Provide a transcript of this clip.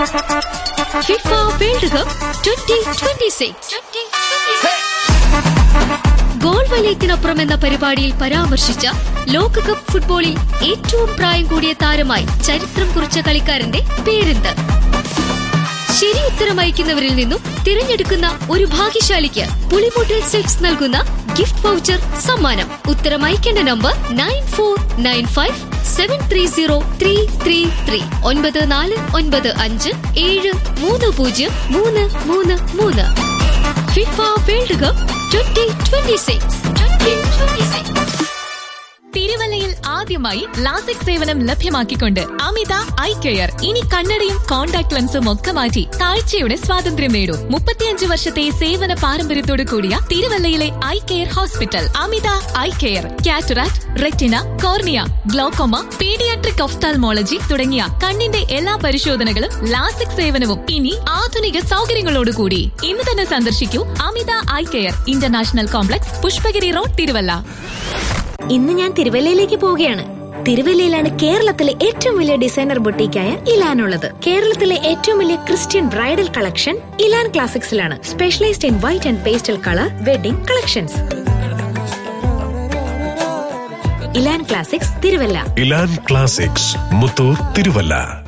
FIFA World Cup twenty twenty six goal വലയത്തിനപ്പുറം എന്ന പരിപാടിയിൽ പരാമർശിച്ച ലോകകപ്പ് ഫുട്ബോളിൽ ഏറ്റവും പ്രായം കൂടിയ താരമായി ചരിത്രം കുറിച്ച കളിക്കാരന്റെ പേരെന്ത് ശരി ഉത്തരം അയക്കുന്നവരിൽ നിന്നും തിരഞ്ഞെടുക്കുന്ന ഒരു ഭാഗ്യശാലിക്ക് പുളിമൂട്ടിൽ സിൽക്സ് നൽകുന്ന ഗിഫ്റ്റ് വൗച്ചർ സമ്മാനം ഉത്തരം അയക്കേണ്ട number nine four nine five seven three zero three three three ഒൻപത് നാല് ഒൻപത് അഞ്ച് ഏഴ് മൂന്ന് പൂജ്യം മൂന്ന് മൂന്ന് മൂന്ന് FIFA World Cup twenty twenty six twenty twenty six തിരുവല്ലയിൽ ആദ്യമായി ലാസിക് സേവനം ലഭ്യമാക്കിക്കൊണ്ട് അമിത ഐ കെയർ ഇനി കണ്ണടയും കോൺടാക്ട് ലെൻസും ഒക്കെ മാറ്റി കാഴ്ചയുടെ സ്വാതന്ത്ര്യം നേടൂ മുപ്പത്തിയഞ്ച് വർഷത്തെ സേവന പാരമ്പര്യത്തോടു കൂടിയ തിരുവല്ലയിലെ eye care hospital Amitha eye care cataract retina cornea glaucoma paediatric ophthalmology തുടങ്ങിയ കണ്ണിന്റെ എല്ലാ പരിശോധനകളും ലാസിക് സേവനവും ഇനി ആധുനിക സൗകര്യങ്ങളോടുകൂടി ഇന്ന് തന്നെ സന്ദർശിക്കൂ Amitha eye care international complex Pushpagiri road Thiruvalla ഇന്ന് ഞാൻ തിരുവല്ലയിലേക്ക് പോവുകയാണ് തിരുവല്ലയിലാണ് കേരളത്തിലെ ഏറ്റവും വലിയ ഡിസൈനർ ബൊട്ടീക്കായ ഇലാൻ ഉള്ളത് കേരളത്തിലെ ഏറ്റവും വലിയ ക്രിസ്ത്യൻ ബ്രൈഡൽ കളക്ഷൻ ഇലാൻ ക്ലാസിക്സിലാണ് specialised in white and pastel colour wedding collections Elan Classics Thiruvalla Elan Classics Muthoor Thiruvalla